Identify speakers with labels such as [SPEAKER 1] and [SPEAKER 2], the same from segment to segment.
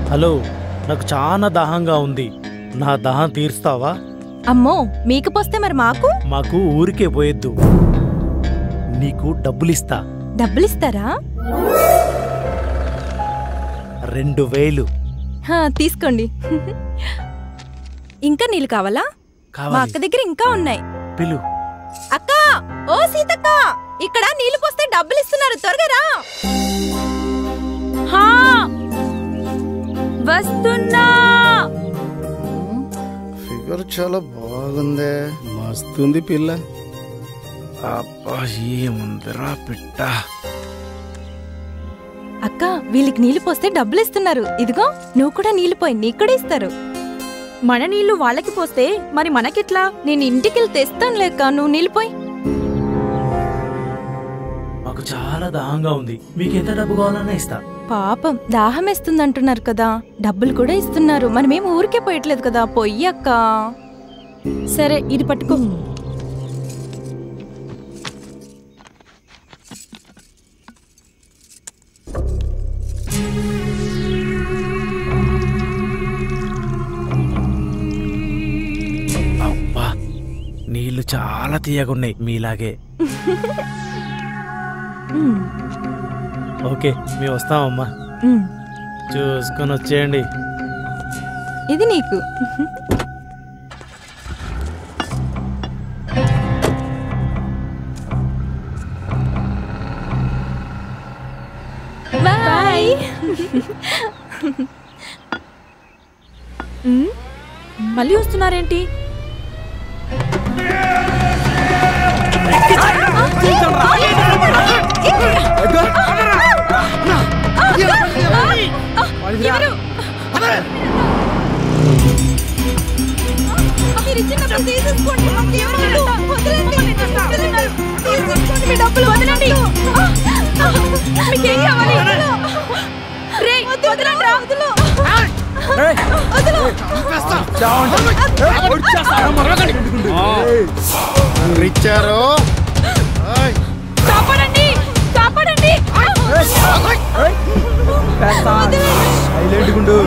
[SPEAKER 1] Hello నాకు చాలా దాహంగా ఉంది నా దాహం తీరుస్తావా
[SPEAKER 2] అమ్మో మీకు పోస్తే మరి మాకు
[SPEAKER 1] మాకు ఊరికే పోయొద్దు నీకు డబ్బులిస్తా
[SPEAKER 2] డబ్బులిస్తారా
[SPEAKER 1] రెండు వేలు
[SPEAKER 2] హా, తీసుకోండి ఇంకా నీళ్ళు కావాలా మా
[SPEAKER 1] కావాలి
[SPEAKER 2] అక్క దగ్గర ఇంకా ఉన్నాయి
[SPEAKER 1] పిలు
[SPEAKER 2] అక్క ఓ సీతక్క ఇక్కడ నీళ్లు పోస్తే డబ్బులు ఇస్తున్నారు త్వరగా రా హా, వస్తున్నా
[SPEAKER 3] ఫిగర్ చాలా బాగుందే
[SPEAKER 4] మస్తుంది పిల్ల
[SPEAKER 1] అబ్బా ఏముందిరా పిట్ట
[SPEAKER 2] అక్క వీళ్ళకి నీళ్లు పోస్తే డబ్బులు ఇస్తున్నారు ఇదిగో నువ్వు కూడా నీళ్లు పోయి నీకు కూడా ఇస్తారు
[SPEAKER 5] మన నీళ్లు వాళ్ళకి పోస్తే మరి మనకెట్లా
[SPEAKER 2] నేను ఇంటికి వెళ్ళి తెస్తాను లేక నువ్వు నీళ్లు పోయి
[SPEAKER 1] మాకు చాలా దాహంగా ఉంది మీకు ఎంత డబ్బు కావాలన్నా ఇస్తా
[SPEAKER 2] పాపం దాహం వేస్తుంది అంటున్నారు కదా డబ్బులు కూడా ఇస్తున్నారు మనమేం ఊరికే పోయట్లేదు కదా పొయ్యి అక్క
[SPEAKER 5] సరే ఇది పట్టుకో
[SPEAKER 1] అబ్బా నీళ్లు చాలా తీయగున్నాయి మీలాగే
[SPEAKER 2] ఉమ్,
[SPEAKER 1] ఓకే మేము వస్తామమ్మా
[SPEAKER 2] ఉమ్.
[SPEAKER 1] చూసుకొని వచ్చేయండి
[SPEAKER 2] ఇది నీకు బాయ్
[SPEAKER 5] ఉమ్, మళ్ళీ వస్తున్నారేంటి
[SPEAKER 2] మీరు ఇచ్చిన డబ్బులు తీసేసుకోండి మాకేం వద్దు. వదలండి. వదలండి. తీసేసుకోండి మీ డబ్బులు వదలండి మీకేం కావాలి రేయ్, వదలండి రా. వదలు. వదలు.
[SPEAKER 3] ఇచ్చారు
[SPEAKER 2] కాపాడండి కాపాడండి
[SPEAKER 4] సైలెంట్ గుండు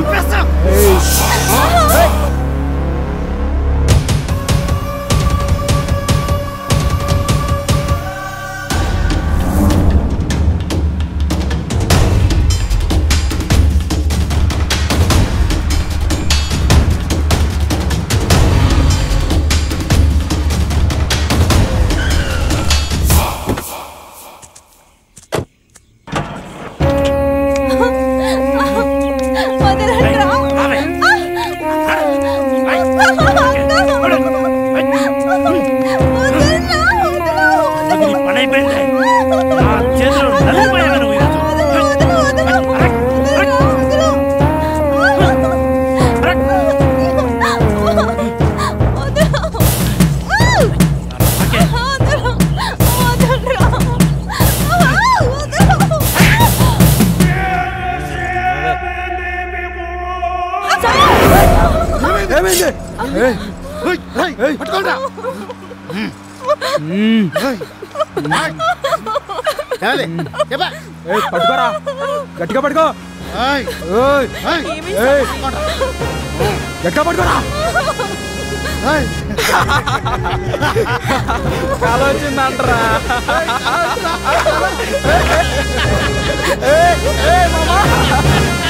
[SPEAKER 2] వదలండి రా. వదలరా, వదలు.
[SPEAKER 1] పని అయిపోయింది నా చేతులు నలిగిపోయావు నువ్వు ఈరోజు.
[SPEAKER 2] వదలు, వదలు, వదలు. వదలు, వదలు.
[SPEAKER 1] ఓకే.
[SPEAKER 2] వదలు. వదలరా. వదలు.
[SPEAKER 4] ఏమైంది ఏయ్,
[SPEAKER 3] పట్టుకోండి
[SPEAKER 4] ఏయ్, పట్టుకోరా గట్టిగా పట్టుకో ఏయ్, ఏయ్, గట్టిగా పట్టుకోరా కాలు వచ్చిందంటరా ఏయ్, ఏయ్, మామా